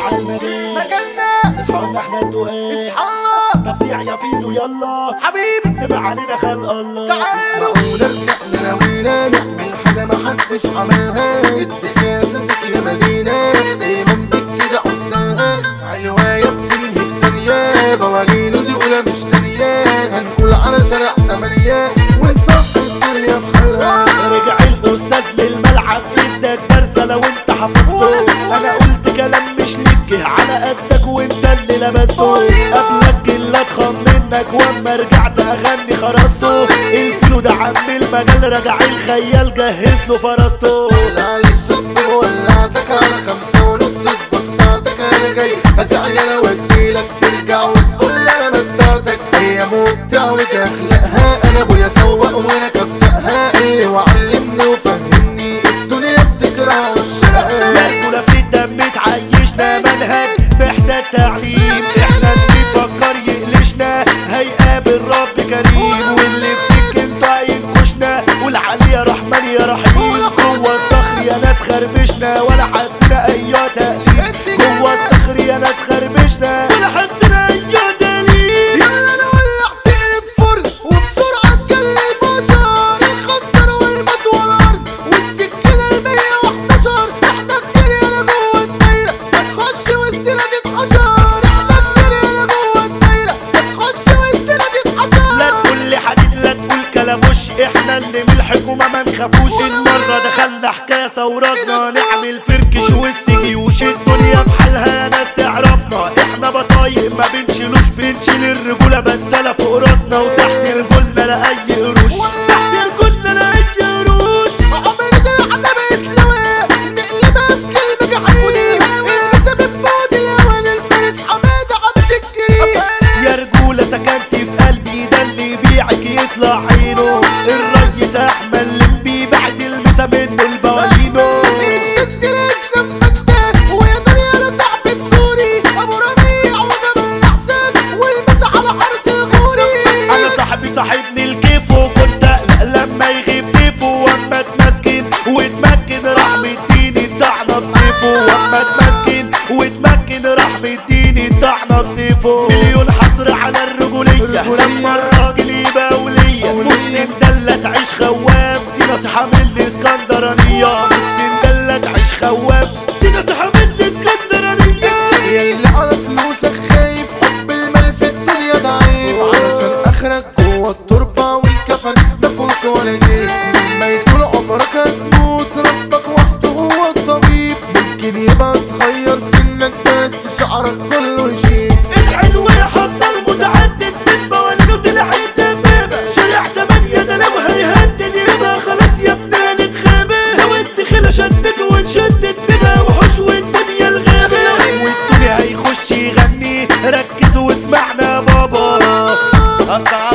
عالمجال مجالنا اصحابنا احنا التقال اصحى الله طب سيع يا فيلو يلا حبيبي نبقى علينا خلق الله تعالوا معقولة احنا ناوينا نعمل حاجة محدش عملها ادي اساسك يا مدينة دايما بكده عزها علواية بتنهي في ثانية بوالينه دي أولى مش تانية هنقول على شارع تمانية ونصفي الدنيا بحالها رجع الاستاذ للملعب اداك درس لو انت حفظته انا قلت كلام مش ليك على قدك وانت اللي لبسته قبلك كلا اتخن منك واما رجعت اغني خرسته الفيلو ده عم المجال رجع الخيال جهز له فرسته لا الشط ولعتك على خمسة ونص اظبط ساعتك انا جاي ازعل انا واديلك ترجع وتقول لي انا متعتك هي مبدع وتخلقها انا ابويا سوق وانا كبسقها اللي وعلمني وفهمني الدنيا بتكره عشاقها ياكل في الدم تعيشنا منهج محتاج تعليم احنا اللي يفكر يقلشنا هيقابل رب كريم واللي فيك انتوا هينكشنا والعلي يا رحمن يا رحيم جوه الصخر يا ناس خربشنا ولا حسنا ايوه تقليد جوه الصخر يا ناس خربشنا ولا حسنا ايوه تقليد يلا انا ولعت الفرن وبسرعة تجلي البشر الخنصر والمد والارض والسكينة المية واحداشر احنا كتير يالا جوه الدايرة هتخش وسطنا تتحشر احنا كتير يالا جوه الدايرة هتخش وسطنا تتحشر لا تقول لي حديد لا تقول كلاموش احنا اللي من الحكومة ما نخافوش المرة دخلنا حكاية ثوراتنا نعمل فركش وسط جيوش الدنيا بحالها ناس تعرفنا احنا بطايق ما بنشيلوش بنشيل الرجولة بس انا فوق راسنا وتحت رجولنا لا اي قروش تحت رجولنا لا اي قروش عمري ده احنا بيتلوى نقلبها في كلمة جحود المسا بفود الاول الفارس حمادة عبد الكريم يا رجولة سكنت في قلبي ده اللي يبيعك يطلع عينه الريس احمد اللي بعد المسا منه البوالينو الست الاسلام فتاه ويا دنيا صاحبة سوري ابو ربيع وجمال احسان والمس على حارة الغوري انا صاحبي صاحبني الكيف وكنت اقلق لما يغيب كيفه واما اتمسكن واتمكن راح مديني الطعنه بسيفه واما اتمسكن واتمكن راح مديني الطعنه بسيفه مليون حصر على الرجوليه لما الراجل يبقى وليا مقسم دلة تعيش خواف دي نصيحه من الاسكندرانيه مقسم دلة تعيش خواف دي نصيحه من الاسكندرانيه يا اللي على فلوسك خايف حب المال في الدنيا ده عيب علشان اخرك جوه التربة والكفن ده فلوس ولا جيب لما يطول عمرك هتموت ربك وحده هو الطبيب ممكن يبقى صغير سنك بس شعرك كله يشيب العلو يحضر متعدد من مواليده طلع الدبابة شارع تمانية ده لو هيهدد يبقى خلاص يا ابني نتخابى لو الدخلة شدت ونشدد نبقى وحوش والدنيا الغابة والدنيا هيخش يغني ركزوا واسمعنا بابا أصعب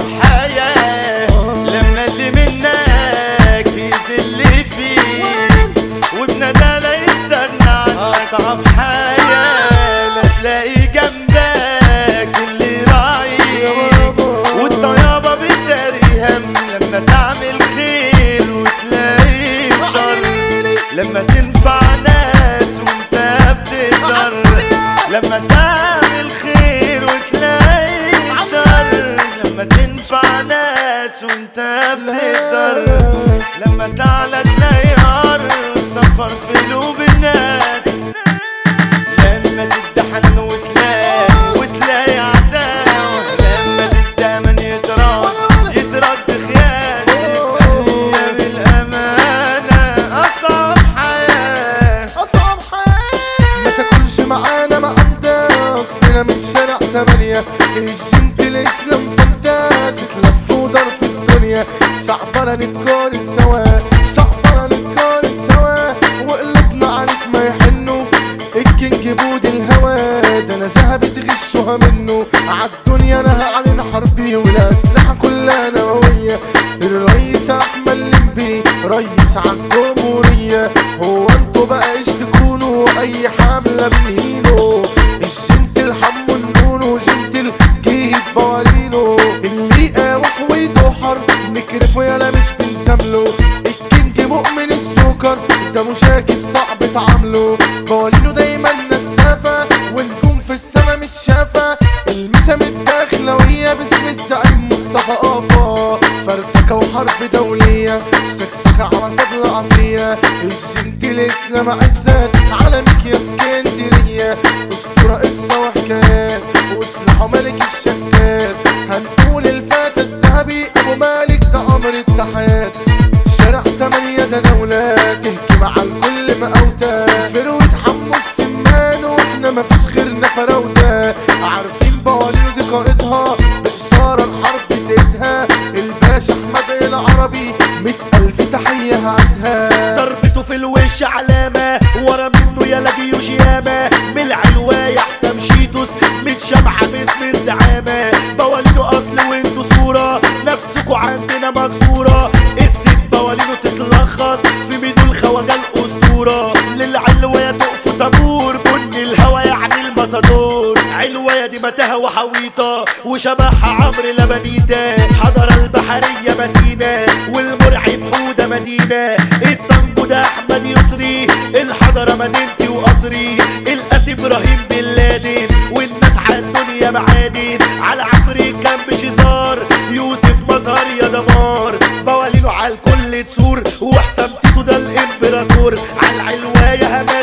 حياة لما اللي منك يذل فيك وابن لا يستغنى عنك أصعب حياة لا تلاقي جنبك اللي راعيك والطيابة بتداري هم لما تعمل خير وتلاقي شر لما تنفع ناس وانت بتقدر لما تعمل خير وتلاقي شر لما تنفع ناس وانت بتقدر لما تعلى تلاقي ارض سفر في قلوب الناس لما تدحن وتلاقي وتلاقي عداوة لما تدامن يترد يترد خيانة هي بالأمانة أصعب حياة أصعب حياة ما تاكلش معانا ما عندها أصلنا من شارع تمانية الجنت الإسلام فانتاس تلف ودار في الدنيا صعبنا نتقارن سوا صعبنا نتقارن سوا وقلبنا عليك ما يحنوا الكينج بود الهوى ده انا ذهب تغشها منه عالدنيا انا علينا حربي والاسلحه كلها نوويه الرئيس احمد اللمبي رئيس عالجمهوريه هو انتوا بقى ايش تكونوا اي حمله بنهينه الجنت الحمو النونو جنت الجيد بوالينو اللي قاوح ويدحر نكرفه يالا مش بنسامله الكينج مؤمن السكر ده مشاكل صعب تعامله بوالينو دايما نسافة الاسلام عزت علمك يا اسكندرية اسطورة قصة وحكايات واسلحوا ملك الشكات هنقول الفتى الذهبي ابو مالك ده امر التحيات شارع تمانية ده دولات تحكي مع الكل مقاوتة فروة حمو السمان واحنا مفيش غيرنا فراوتة عارفين بواليد قائدها بإشارة الحرب تقتها الباشا احمد العربي مية ألف تحية هعدها ضربته في الوش علامة ورا منه يا جيوش ياما من العلواية حسام شيتوس متشمعة باسم الزعامة بوالينه أصل وانتو صورة نفسكوا عندنا مكسورة الست بوالينه تتلخص في ميدو الخواجة الأسطورة للعلواية تقفوا طابور بن الهوا يعني المطادور علواية دي متاهة وحويطة وشبهها عمرو لبنيتة حضرة البحرية مدينة والمرعب حودة مدينة الطنجو ده أحمد يسري الحضرة مدينتي وقصري القاسي إبراهيم بن لادن والناس على الدنيا معادن على عفريت كان بشزار يوسف مظهر يا دمار بوالينه على الكل تسور وحسام تيتو ده الامبراطور على العلواية همات